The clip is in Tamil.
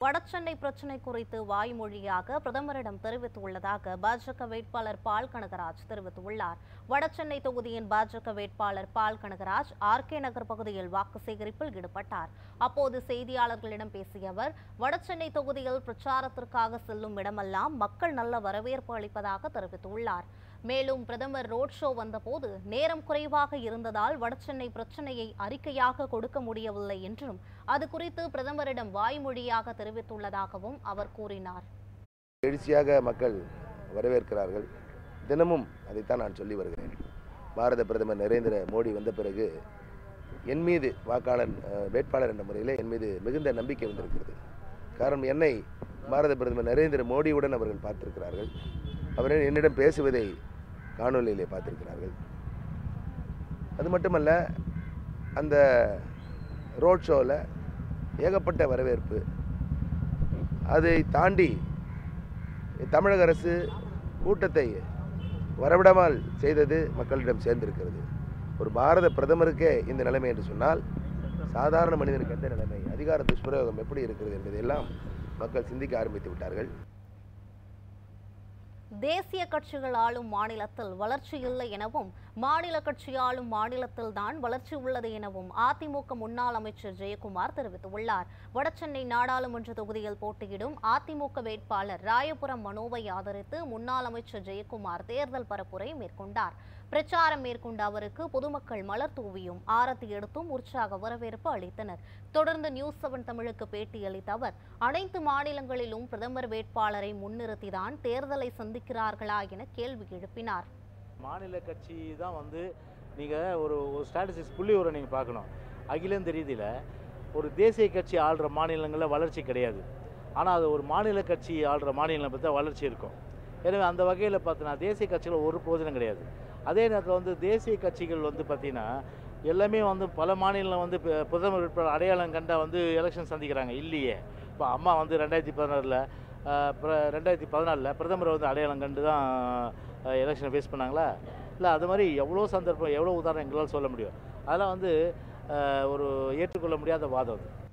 வடசென்னை பிரச்சினை குறித்து வாய்மொழியாக பிரதமரிடம் தெரிவித்துள்ளதாக பாஜக வேட்பாளர் பால் கனகராஜ் தெரிவித்துள்ளார் வடசென்னை தொகுதியின் பாஜக வேட்பாளர் பால் கனகராஜ் ஆர்கே நகர் பகுதியில் வாக்கு சேகரிப்பில் ஈடுபட்டார் அப்போது செய்தியாளர்களிடம் பேசிய அவர் வடசென்னை தொகுதியில் பிரச்சாரத்திற்காக செல்லும் இடமெல்லாம் மக்கள் நல்ல வரவேற்பு அளிப்பதாக தெரிவித்துள்ளார் மேலும் பிரதமர் ரோட் ஷோ வந்தபோது நேரம் குறைவாக இருந்ததால் வடசென்னை பிரச்சனையை அறிக்கையாக கொடுக்க முடியவில்லை என்றும் அது குறித்து பிரதமரிடம் வாய்மொழியாக தெரிவித்துள்ளதாகவும் அவர் கூறினார் எழுச்சியாக மக்கள் வரவேற்கிறார்கள் தினமும் அதைத்தான் நான் சொல்லி வருகிறேன் பாரத பிரதமர் நரேந்திர மோடி வந்த பிறகு என் மீது வாக்காளர் அஹ், வேட்பாளர் என்ற முறையில் என் மீது மிகுந்த நம்பிக்கை வந்திருக்கிறது காரணம் என்னை பாரத பிரதமர் நரேந்திர மோடியுடன் அவர்கள் பார்த்திருக்கிறார்கள் அவர் என்னிடம் பேசுவதை காணொலியிலே பார்த்திருக்கிறார்கள் அது மட்டுமல்ல அந்த ரோட் ஷோவில் ஏகப்பட்ட வரவேற்பு அதை தாண்டி தமிழக அரசு கூட்டத்தை வரவிடாமல் செய்தது மக்களிடம் சேர்ந்திருக்கிறது ஒரு பாரத பிரதமருக்கே இந்த நிலைமை என்று சொன்னால் சாதாரண மனிதனுக்கு எந்த நிலைமை அதிகார துஷ்பிரயோகம் எப்படி இருக்கிறது என்பதையெல்லாம் மக்கள் சிந்திக்க ஆரம்பித்து விட்டார்கள் தேசிய கட்சிகள் ஆளும் மாநிலத்தில் வளர்ச்சி இல்லை எனவும் மாநில கட்சி ஆளும் மாநிலத்தில் தான் வளர்ச்சி உள்ளது எனவும் அதிமுக முன்னாள் அமைச்சர் ஜெயக்குமார் தெரிவித்துள்ளார் வடசென்னை நாடாளுமன்ற தொகுதியில் போட்டியிடும் அதிமுக வேட்பாளர் ராயபுரம் மனோவை ஆதரித்து முன்னாள் அமைச்சர் ஜெயக்குமார் தேர்தல் பரப்புரை மேற்கொண்டார் பிரச்சாரம் மேற்கொண்ட அவருக்கு பொதுமக்கள் மலர் தூவியும் ஆரத்தி எடுத்தும் உற்சாக வரவேற்பு அளித்தனர் தொடர்ந்து நியூஸ் செவன் தமிழுக்கு பேட்டியளித்த அவர் அனைத்து மாநிலங்களிலும் பிரதமர் வேட்பாளரை முன்னிறுத்திதான் தேர்தலை சந்திக்கிறார்களா என கேள்வி எழுப்பினார் மாநில கட்சி தான் வந்து நீங்கள் ஒரு ஒரு ஸ்ட்ராட்டஜிஸ் புள்ளி ஒரு நீங்கள் பார்க்கணும் அகில இந்திய ரீதியில் ஒரு தேசிய கட்சி ஆள்ற மாநிலங்களில் வளர்ச்சி கிடையாது ஆனால் அது ஒரு மாநில கட்சி ஆள்ற மாநிலம் பார்த்தா வளர்ச்சி இருக்கும் எனவே அந்த வகையில் பார்த்தீங்கன்னா தேசிய கட்சிகள் ஒரு பிரயோஜனம் கிடையாது அதே நேரத்தில் வந்து தேசிய கட்சிகள் வந்து பார்த்திங்கன்னா எல்லாமே வந்து பல மாநிலம் வந்து இப்ப பிரதமர் வேட்பாளர் அடையாளம் கண்டா வந்து எலெக்ஷன் சந்திக்கிறாங்க இல்லையே இப்போ அம்மா வந்து ரெண்டாயிரத்தி பதினாறில் ரெண்டாயிரத்தி பதினாலில் பிரதமரை வந்து அடையாளம் கண்டு தான் எலெக்ஷனை ஃபேஸ் பண்ணாங்களா இல்லை அது மாதிரி எவ்வளோ சந்தர்ப்பம் எவ்வளோ உதாரணம் எங்களால் சொல்ல முடியும் அதெல்லாம் வந்து அஹ், ஒரு ஏற்றுக்கொள்ள முடியாத வாதம் அது